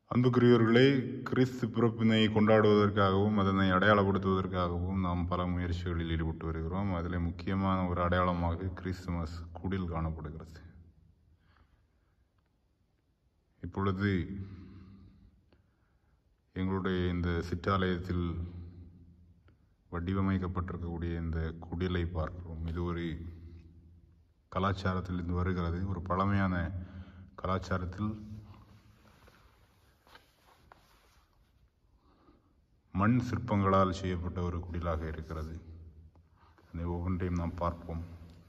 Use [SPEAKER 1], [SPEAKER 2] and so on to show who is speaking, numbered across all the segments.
[SPEAKER 1] அன்புக்குரியவர்களே கிறிஸ்து பிறப்பினை கொண்டாடுவதற்காகவும் அதனை அடையாளப்படுத்துவதற்காகவும் நாம் பல முயற்சிகளில் ஈடுபட்டு வருகிறோம் அதில் முக்கியமான ஒரு அடையாளமாக கிறிஸ்துமஸ் குடில் காணப்படுகிறது இப்பொழுது எங்களுடைய இந்த சிற்றாலயத்தில் வடிவமைக்கப்பட்டிருக்கக்கூடிய இந்த குடிலை பார்க்கிறோம் இது ஒரு கலாச்சாரத்திலிருந்து வருகிறது ஒரு பழமையான கலாச்சாரத்தில் மண் சிற்பங்களால் செய்யப்பட்ட ஒரு குடிலாக இருக்கிறது அதை ஒவ்வொன்றையும் நாம் பார்ப்போம்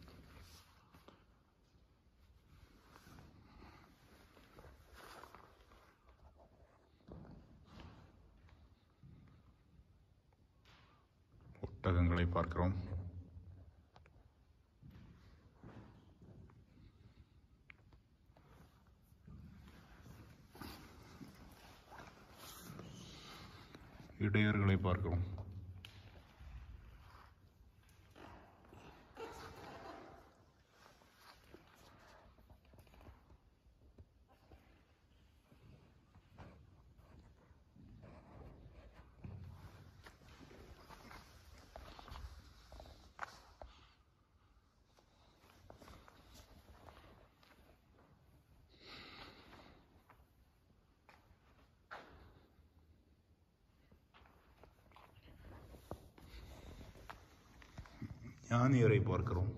[SPEAKER 1] ஒட்டகங்களை பார்க்கிறோம் இடையர்களை பார்க்கிறோம் ஞானியரை பார்க்கிறோம்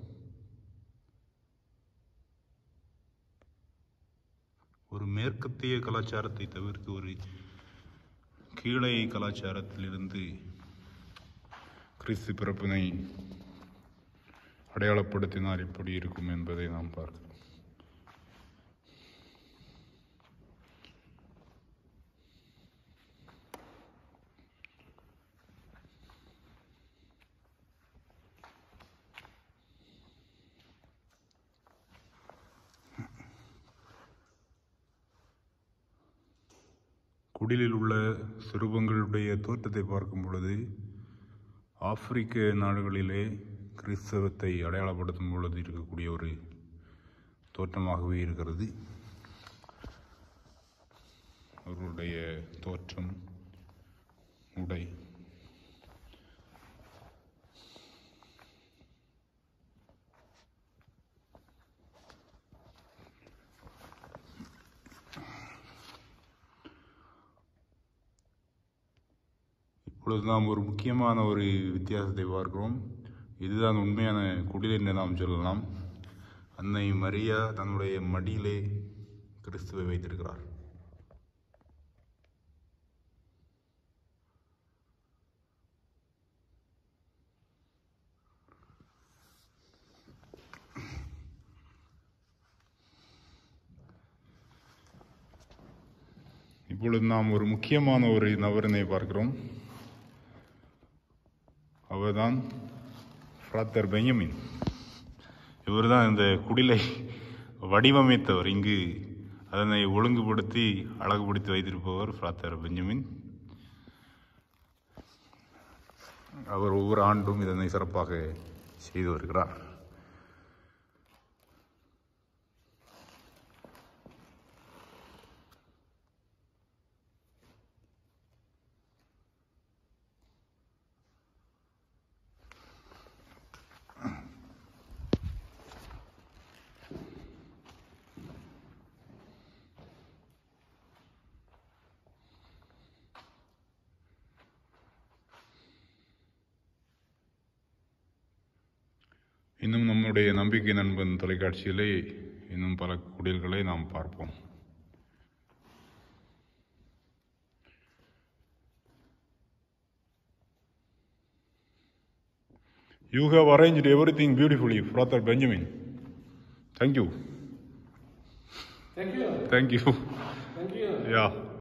[SPEAKER 1] ஒரு மேற்கத்திய கலாச்சாரத்தை தவிர்த்து ஒரு கீழே கலாச்சாரத்திலிருந்து கிறிஸ்து பிறப்பினை அடையாளப்படுத்தினால் எப்படி இருக்கும் என்பதை நாம் பார்க்கிறோம் குடிலில் உள்ள சிறுவங்களுடைய தோற்றத்தை பார்க்கும் பொழுது ஆப்பிரிக்க நாடுகளிலே கிறிஸ்தவத்தை அடையாளப்படுத்தும் பொழுது இருக்கக்கூடிய ஒரு தோற்றமாகவே இருக்கிறது அவர்களுடைய தோற்றம் உடை இப்பொழுது நாம் ஒரு முக்கியமான ஒரு வித்தியாசத்தை பார்க்கிறோம் இதுதான் உண்மையான குடில் என்று நாம் சொல்லலாம் அன்னை மரியா தன்னுடைய மடியிலே கிறிஸ்துவை வைத்திருக்கிறார் இப்பொழுது நாம் ஒரு முக்கியமான ஒரு நபரினை பார்க்கிறோம் அவர்தான் ஃப்ராத்தர் பெஞ்சமின் இவர்தான் இந்த குடிலை வடிவமைத்தவர் இங்கு அதனை ஒழுங்குபடுத்தி அழகுபடுத்தி வைத்திருப்பவர் ஃப்ராத்தர் பெஞ்சமின் அவர் ஒவ்வொரு ஆண்டும் இதனை சிறப்பாக செய்து வருகிறார் இன்னும் நம்முடைய நம்பிக்கை நண்பன் தொலைக்காட்சியிலே இன்னும் பல குடில்களை நாம் பார்ப்போம் You have arranged everything beautifully, Brother Benjamin. Thank you.
[SPEAKER 2] Thank you.
[SPEAKER 1] Thank you.
[SPEAKER 2] Thank you.
[SPEAKER 1] Yeah.